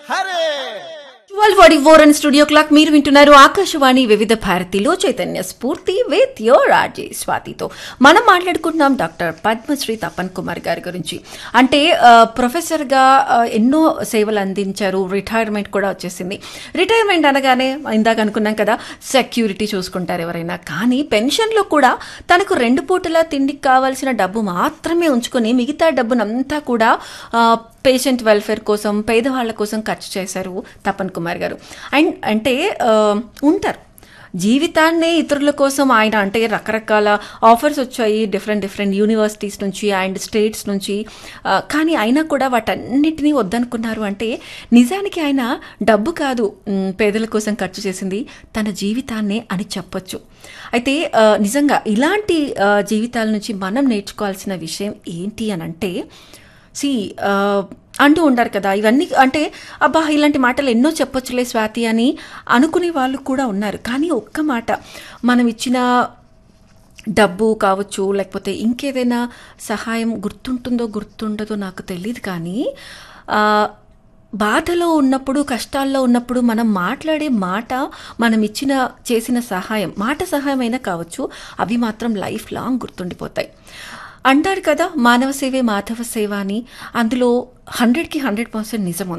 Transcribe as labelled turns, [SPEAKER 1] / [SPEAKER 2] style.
[SPEAKER 1] Hare
[SPEAKER 2] twelve forty four and studio clock మీరు వింటున్నారు ఆకాశవాణి వివిధ భారతిలో చైతన్య స్ఫూర్తి విత్ యోర్ ఆర్జే స్వాతితో మనం మాట్లాడుకుంటున్నాం డాక్టర్ పద్మశ్రీ తపన్ కుమార్ గారి గురించి అంటే ఆ, ప్రొఫెసర్గా ఆ, ఎన్నో సేవలు అందించారు రిటైర్మెంట్ కూడా వచ్చేసింది రిటైర్మెంట్ అనగానే ఇందాక అనుకున్నాం కదా సెక్యూరిటీ చూసుకుంటారు ఎవరైనా కానీ పెన్షన్లో కూడా తనకు రెండు పూటల తిండికి కావాల్సిన డబ్బు మాత్రమే ఉంచుకొని మిగతా డబ్బునంతా కూడా ఆ, పేషెంట్ వెల్ఫేర్ కోసం పేదవాళ్ళ కోసం ఖర్చు చేశారు తపన్ కుమార్ గారు అండ్ అంటే ఆ, ఉంటారు జీవితాన్నే ఇతరుల కోసం ఆయన అంటే రకరకాల ఆఫర్స్ వచ్చాయి డిఫరెంట్ డిఫరెంట్ యూనివర్సిటీస్ నుంచి అండ్ స్టేట్స్ నుంచి ఆ, కానీ అయినా కూడా వాటన్నిటినీ వద్దనుకున్నారు అంటే నిజానికి ఆయన డబ్బు కాదు మ్, పేదల కోసం ఖర్చు చేసింది తన జీవితాన్నే అని చెప్పొచ్చు అయితే ఆ, నిజంగా ఇలాంటి ఆ, జీవితాల నుంచి మనం నేర్చుకోవాల్సిన విషయం ఏంటి అని అంటే సి అంటూ ఉంటారు కదా ఇవన్నీ అంటే అబ్బా ఇలాంటి మాటలు ఎన్నో చెప్పొచ్చులే స్వాతి అని అనుకునే వాళ్ళు కూడా ఉన్నారు కానీ ఒక్క మాట మనం ఇచ్చిన డబ్బు కావచ్చు లేకపోతే ఇంకేదైనా సహాయం గుర్తుంటుందో గుర్తుండదో నాకు తెలియదు కానీ ఆ, బాధలో ఉన్నప్పుడు కష్టాల్లో ఉన్నప్పుడు మనం మాట్లాడే మాట మనం ఇచ్చిన చేసిన సహాయం మాట సహాయం అయినా కావచ్చు అవి మాత్రం లైఫ్ లాంగ్ గుర్తుండిపోతాయి అంటారు కదా మానవ సేవే మాధవ సేవ అని అందులో హండ్రెడ్కి హండ్రెడ్ పర్సెంట్ నిజం ఉంది